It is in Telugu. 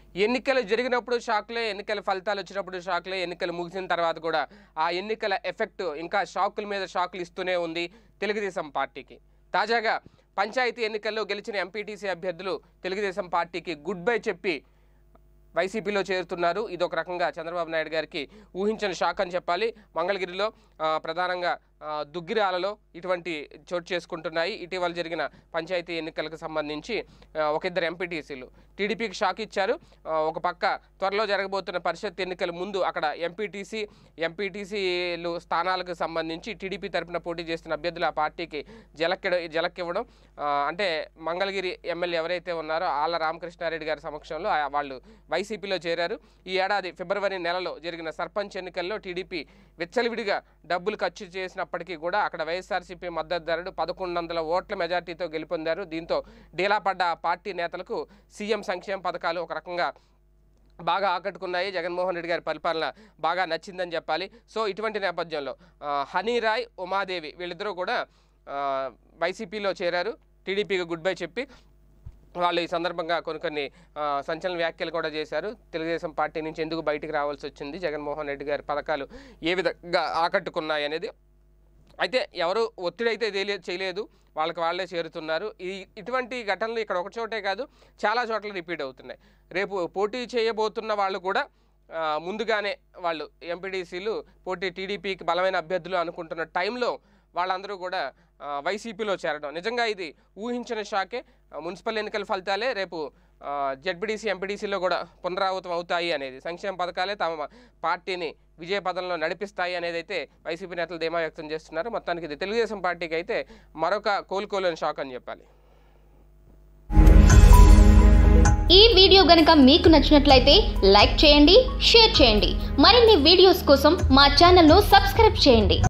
ఎన్నికలు జరిగినప్పుడు షాక్లే ఎన్నికల ఫలితాలు వచ్చినప్పుడు షాక్లే ఎన్నికలు ముగిసిన తర్వాత కూడా ఆ ఎన్నికల ఎఫెక్ట్ ఇంకా షాకుల మీద షాకులు ఇస్తూనే ఉంది తెలుగుదేశం పార్టీకి తాజాగా పంచాయతీ ఎన్నికల్లో గెలిచిన ఎంపీటీసీ అభ్యర్థులు తెలుగుదేశం పార్టీకి గుడ్ బై చెప్పి వైసీపీలో చేరుతున్నారు ఇది ఒక రకంగా చంద్రబాబు నాయుడు గారికి ఊహించని షాక్ అని చెప్పాలి మంగళగిరిలో ఆ, ప్రధానంగా ఆ, దుగ్గిరాలలో ఇటువంటి చోటు చేసుకుంటున్నాయి ఇటీవల జరిగిన పంచాయతీ ఎన్నికలకు సంబంధించి ఆ, ఒక ఇద్దరు ఎంపీటీసీలు టీడీపీకి షాక్ ఇచ్చారు ఆ, ఒక పక్క త్వరలో జరగబోతున్న పరిషత్ ఎన్నికల ముందు అక్కడ ఎంపీటీసీ ఎంపీటీసీలు స్థానాలకు సంబంధించి టీడీపీ తరపున పోటీ చేస్తున్న అభ్యర్థులు ఆ పార్టీకి జలక్కిడ జలక్కివ్వడం ఆ, అంటే మంగళగిరి ఎమ్మెల్యే ఎవరైతే ఉన్నారో ఆళ్ళ రామకృష్ణారెడ్డి గారి సమక్షంలో ఆ- వాళ్ళు వైసీపీలో చేరారు ఈ ఏడాది ఫిబ్రవరి నెలలో జరిగిన సర్పంచ్ ఎన్నికల్లో టీడీపీ విచ్చలవిడిగా డబ్బులు ఖర్చు చేసినప్పటికీ కూడా అక్కడ వైఎస్ఆర్సీపీ మద్దతుదారుడు పదకొండు వందల ఓట్ల మెజార్టీతో గెలుపొందారు దీంతో డీలా పడ్డ ఆ పార్టీ నేతలకు సీఎం సంక్షేమ పథకాలు ఒక రకంగా బాగా ఆకట్టుకున్నాయి జగన్మోహన్ రెడ్డి గారి పరిపాలన బాగా నచ్చిందని చెప్పాలి సో ఇటువంటి నేపథ్యంలో ఆ, హనీరాయ్ ఉమాదేవి వీళ్ళిద్దరూ కూడా ఆ, వైసీపీలో చేరారు టీడీపీకి గుడ్ బై చెప్పి వాళ్ళు ఈ సందర్భంగా కొన్ని కొన్ని ఆ, సంచలన వ్యాఖ్యలు కూడా చేశారు తెలుగుదేశం పార్టీ నుంచి ఎందుకు బయటికి రావాల్సి వచ్చింది జగన్మోహన్ రెడ్డి గారి పథకాలు ఏ విధంగా ఆకట్టుకున్నాయి అనేది అయితే ఎవరు ఒత్తిడి అయితే తెలియ చేయలేదు వాళ్ళకి వాళ్ళే చేరుతున్నారు ఈ ఇటువంటి ఘటనలు ఇక్కడ ఒక చోటే కాదు చాలా చోట్ల రిపీట్ అవుతున్నాయి రేపు పోటీ చేయబోతున్న వాళ్ళు కూడా ఆ, ముందుగానే వాళ్ళు ఎంపీడీసీలు పోటీ టీడీపీకి బలమైన అభ్యర్థులు అనుకుంటున్న టైంలో వాళ్ళందరూ కూడా ఆ, వైసీపీలో చేరడం నిజంగా ఇది ఊహించిన షాకే ఆ, మున్సిపల్ ఎన్నికల ఫలితాలే రేపు జెడ్పీడీసీ ఎంపీడీసీలో కూడా పునరావృతం అవుతాయి అనేది సంక్షేమ పథకాలే తమ పార్టీని విజయ పదంలో నడిపిస్తాయి అనేది అయితే వైసీపీ నేతలు ధీమా వ్యక్తం చేస్తున్నారు మొత్తానికి ఇది తెలుగుదేశం పార్టీకి అయితే మరొక కోలుకోలేని షాక్ అని చెప్పాలి ఈ వీడియో గనుక మీకు నచ్చినట్లయితే లైక్ చేయండి షేర్ చేయండి మరిన్ని వీడియోస్ కోసం మా ఛానల్ను సబ్స్క్రైబ్ చేయండి